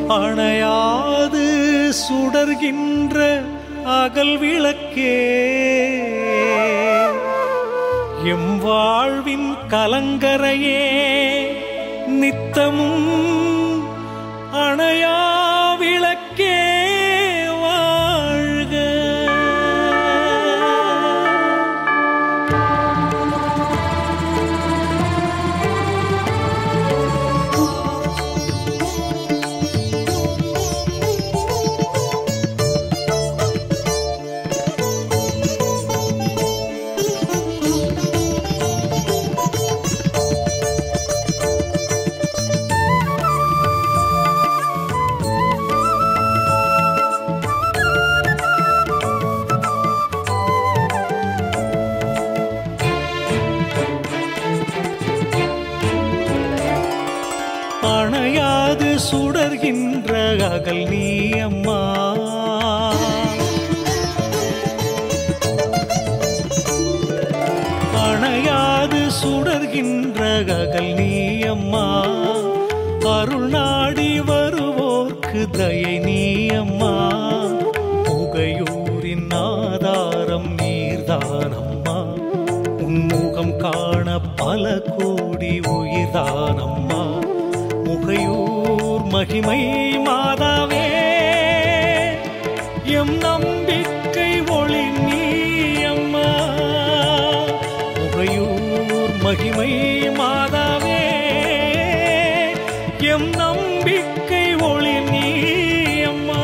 அணையாது சுடர்கின்ற அகல் விளக்கே எம் வாழ்வின் கலங்கரையே நித்தமும் அணையா விளக்கே வாழ்க அணையாது சுடர்கின்ற அகல் நீ அம்மா அணையாது சுடர்கின்ற அகல் நீ அம்மா அருள் நாடி வருவோர்க்கு தயை நீ அம்மா புகையூரின் ஆதாரம் நீர்தானம்மா உன்முகம் காண பல கோடி உயிர்தானம்மா முகையூர் மகிமை மாதாவே எம் நம்பிக்கை ஒளி நீ அம்மா முகையூர் மகிமை மாதாவே எம் நம்பிக்கை ஒளி நீ அம்மா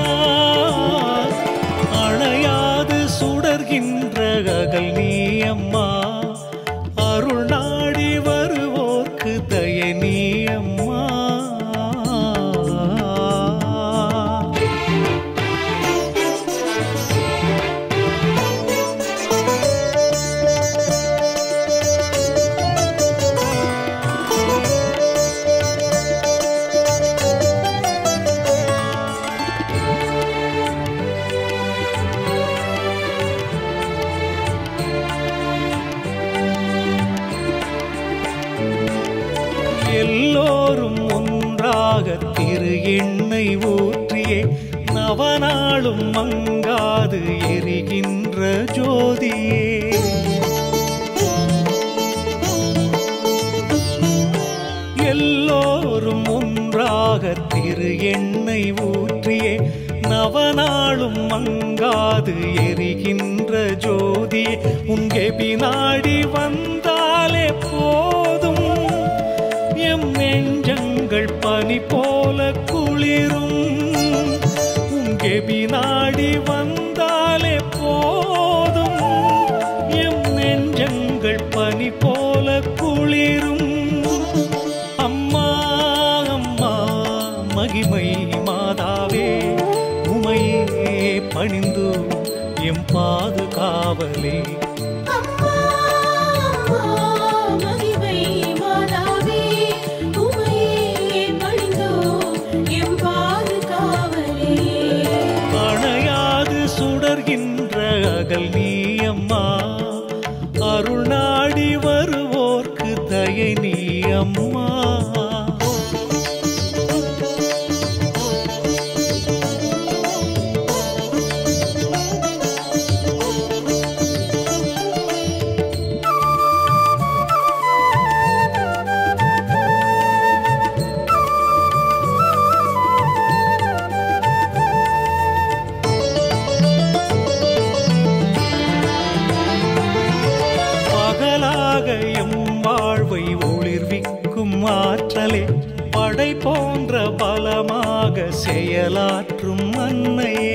அணையாது சுடர்கின்ற அகல் நீ அம்மா அருள் நாடி வருவோர்க்கு தய நீ அம்மா எல்லோரும் ஒன்றாக திரு எண்ணெய் ஊற்றியே நவநாளும் மங்காது எரிகின்ற ஜோதியே எல்லோரும் ஒன்றாக திரு எண்ணெய் ஊற்றியே நவநாளும் மங்காது எரிகின்ற ஜோதியே உங்கே பினாடி வந்தாலே போதும் எம் நெஞ்சங்கள் பனி போல குளிரும் உங்கே பினாடி வந்தாலே போதும் எம் நெஞ்சங்கள் பனி போல குளிரும் அம்மா அம்மா மகிமை மாதாவே உமையே பணிந்து எம் பாதுகாவலே அம்மா அம்மா மகிமை மாதாவே உமையே பணிந்தோ எம் பாதுகாவலே அணையாது சுடர்கின்ற அகல் நீ அம்மா அருள் நாடி வருவோர்க்கு தயை நீ அம்மா பகலாக எம் வாழ்வை ஒளிர்விக்கும் ஆற்றலே படை போன்ற பலமாக செயலாற்றும் அன்னையே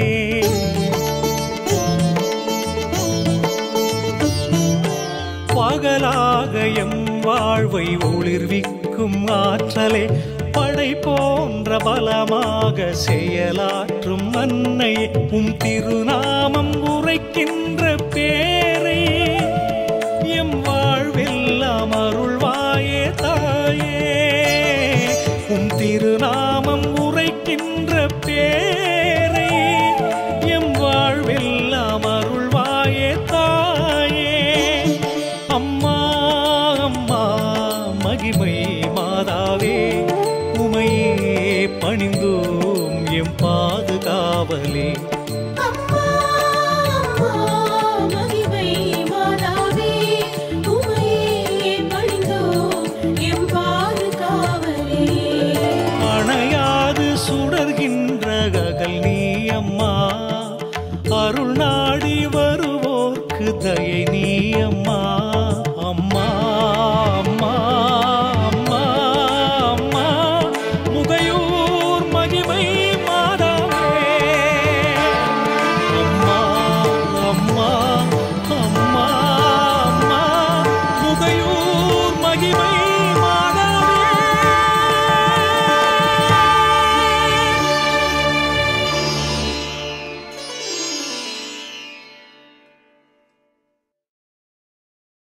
பகலாக எம் வாழ்வை ஒளிர்விக்கும் ஆற்றலே படை போன்ற பலமாக செயலாற்றும் அன்னை உம் திருநாமம் உரைக்கின்ற பேரை எம் வாழ்வெல்லாம் அருள்வாயே தாயே உம் திருநாமம் உரைக்கின்ற பேரை எம் வாழ்வெல்லாம் அருள்வாயே தாயே அம்மா அம்மா மகிமை மாதாவே உமையே பணிந்தோம் எம் பாதுகாவலே